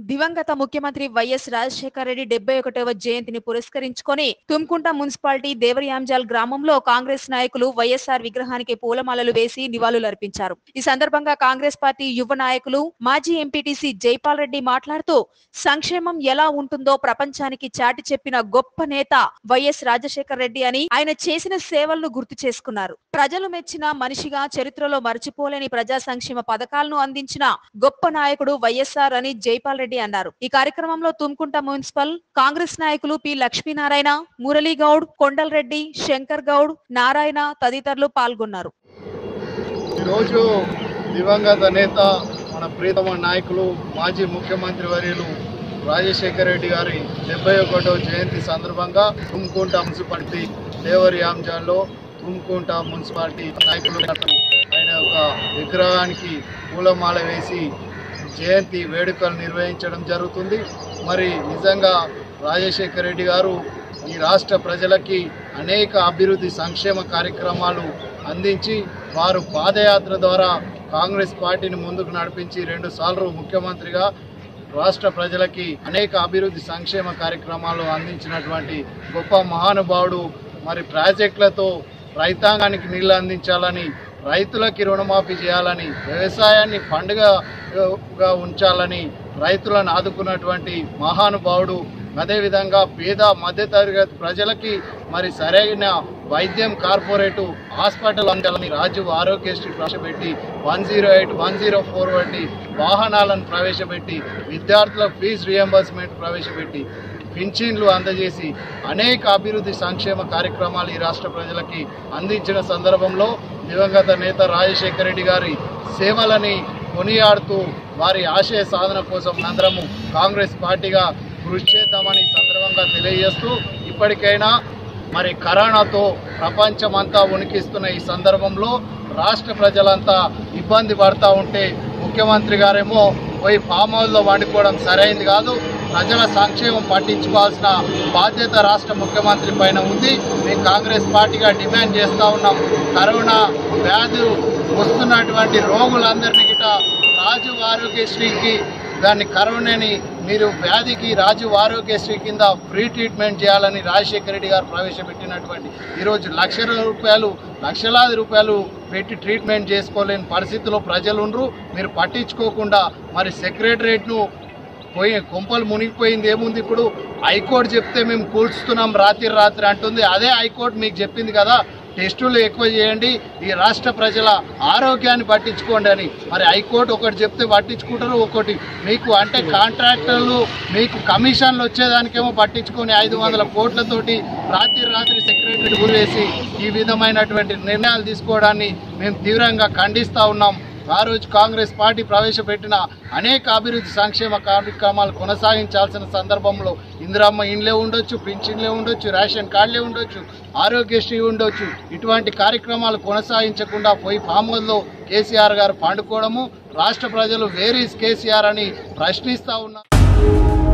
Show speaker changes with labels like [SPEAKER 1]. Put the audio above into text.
[SPEAKER 1] దివంగత ముఖ్యమంత్రి వైఎస్ రాజశేఖర రెడ్డి డెబ్బై ఒకటవ జయంతిని పురస్కరించుకొని తుమ్కుంట మున్సిపాలిటీ దేవరియాంజాల్ గ్రామంలో కాంగ్రెస్ నాయకులు వైఎస్ఆర్ విగ్రహానికి పూలమాలలు వేసి నివాళులర్పించారు ఈ సందర్భంగా కాంగ్రెస్ పార్టీ యువ నాయకులు మాజీ ఎంపీటీసీ జైపాల్ రెడ్డి మాట్లాడుతూ సంక్షేమం ఎలా ఉంటుందో ప్రపంచానికి చాటి చెప్పిన గొప్ప నేత వైఎస్ రాజశేఖర రెడ్డి అని ఆయన చేసిన సేవలను గుర్తు చేసుకున్నారు ప్రజలు మెచ్చిన మనిషిగా చరిత్రలో మర్చిపోలేని ప్రజా సంక్షేమ పథకాలను అందించిన గొప్ప నాయకుడు వైఎస్ఆర్ అని జైపాల్ రెడ్డి అన్నారు ఈ కార్యక్రమంలో తుమ్కుంట మున్సిపల్ కాంగ్రెస్ నాయకులు పి లక్ష్మీనారాయణ మురళీ గౌడ్ కొండల్ రెడ్డి శంకర్ గౌడ్ నారాయణ తదితరులు పాల్గొన్నారు
[SPEAKER 2] ఈరోజు దివంగత నేత మన ప్రీతమ నాయకులు మాజీ ముఖ్యమంత్రి వర్యులు రాజశేఖర రెడ్డి గారి డెబ్బై ఒకటో జయంతి సందర్భంగా తుమ్కుంట మున్సిపాలిటీ దేవరి ఆంజాల్లో తుమ్కుంట మున్సిపాలిటీ నాయకులు ఆయన యొక్క విగ్రహానికి పూలమాల వేసి జయంతి వేడుకలు నిర్వహించడం జరుగుతుంది మరి నిజంగా రాజశేఖర రెడ్డి గారు ఈ రాష్ట్ర ప్రజలకి అనేక అభివృద్ధి సంక్షేమ కార్యక్రమాలు అందించి వారు పాదయాత్ర ద్వారా కాంగ్రెస్ పార్టీని ముందుకు నడిపించి రెండు సార్లు ముఖ్యమంత్రిగా రాష్ట్ర ప్రజలకి అనేక అభివృద్ధి సంక్షేమ కార్యక్రమాలు అందించినటువంటి గొప్ప మహానుభావుడు మరి ప్రాజెక్టులతో రైతాంగానికి నీళ్లు అందించాలని రైతులకి రుణమాఫీ చేయాలని వ్యవసాయాన్ని పండుగగా ఉంచాలని రైతులను ఆదుకున్నటువంటి మహానుభావుడు అదేవిధంగా పేద మధ్యతరగతి ప్రజలకి మరి సరైన వైద్యం కార్పొరేటు హాస్పిటల్ అందాలని రాజీవ్ ఆరోగ్యశ్రీ ప్రవేశపెట్టి one zero eight one zero four వంటి వాహనాలను ప్రవేశపెట్టి విద్యార్థుల ఫీజు రియంబర్స్మెంట్ ప్రవేశపెట్టి పింఛన్లు అందజేసి అనేక అభివృద్ధి సంక్షేమ కార్యక్రమాలు ఈ రాష్ట్ర ప్రజలకి అందించిన సందర్భంలో దివంగత నేత రాజశేఖర రెడ్డి గారి సేవలని కొనియాడుతూ వారి ఆశయ సాధన కోసం అందరము కాంగ్రెస్ పార్టీగా కృషి చేద్దామని ఈ సందర్భంగా తెలియజేస్తూ ఇప్పటికైనా మరి కరోనాతో ప్రపంచమంతా ఉనికిస్తున్న ఈ సందర్భంలో రాష్ట్ర ప్రజలంతా ఇబ్బంది పడతా ఉంటే ముఖ్యమంత్రి గారేమో పోయి ఫామ్ హౌస్లో వండుకోవడం సరైంది కాదు ప్రజల సంక్షేమం పట్టించుకోవాల్సిన బాధ్యత రాష్ట్ర ముఖ్యమంత్రి పైన ఉంది మేము కాంగ్రెస్ పార్టీగా డిమాండ్ చేస్తూ ఉన్నాం కరోనా వ్యాధి వస్తున్నటువంటి రోగులందరినీ గిట రాజు ఆరోగ్యశ్రీకి దాన్ని కరోనాని మీరు వ్యాధికి రాజు ఆరోగ్యశ్రీ కింద ఫ్రీ ట్రీట్మెంట్ చేయాలని రాజశేఖర రెడ్డి గారు ప్రవేశపెట్టినటువంటి ఈరోజు లక్షల రూపాయలు లక్షలాది రూపాయలు పెట్టి ట్రీట్మెంట్ చేసుకోలేని పరిస్థితిలో ప్రజలు ఉండరు మీరు పట్టించుకోకుండా మరి సెక్రటరేట్ను పోయి కొంపలు మునిగిపోయింది ఏముంది ఇప్పుడు హైకోర్టు చెప్తే మేము కూల్చుతున్నాం రాత్రి రాత్రి అంటుంది అదే హైకోర్టు మీకు చెప్పింది కదా టెస్టులు ఎక్కువ చేయండి ఈ రాష్ట్ర ప్రజల ఆరోగ్యాన్ని పట్టించుకోండి అని మరి హైకోర్టు ఒకటి చెప్తే పట్టించుకుంటారు ఒకటి మీకు అంటే కాంట్రాక్టర్లు మీకు కమిషన్లు వచ్చేదానికేమో పట్టించుకొని ఐదు వందల కోట్లతోటి రాత్రి రాత్రి సెక్రటరీ గురివేసి ఈ విధమైనటువంటి నిర్ణయాలు తీసుకోవడాన్ని మేము తీవ్రంగా ఖండిస్తూ ఉన్నాం ఆ రోజు కాంగ్రెస్ పార్టీ ప్రవేశపెట్టిన అనేక అభివృద్ధి సంక్షేమ కార్యక్రమాలు కొనసాగించాల్సిన సందర్భంలో ఇందిరమ్మ ఇండ్లే ఉండొచ్చు పింఛన్లే ఉండొచ్చు రేషన్ కార్డులే ఉండొచ్చు ఆరోగ్యశ్రీ ఉండొచ్చు ఇటువంటి కార్యక్రమాలు కొనసాగించకుండా పోయి ఫామ్ హౌస్లో కేసీఆర్ గారు పండుకోవడము రాష్ట్ర ప్రజలు వేరీస్ కేసీఆర్ అని ప్రశ్నిస్తూ ఉన్నారు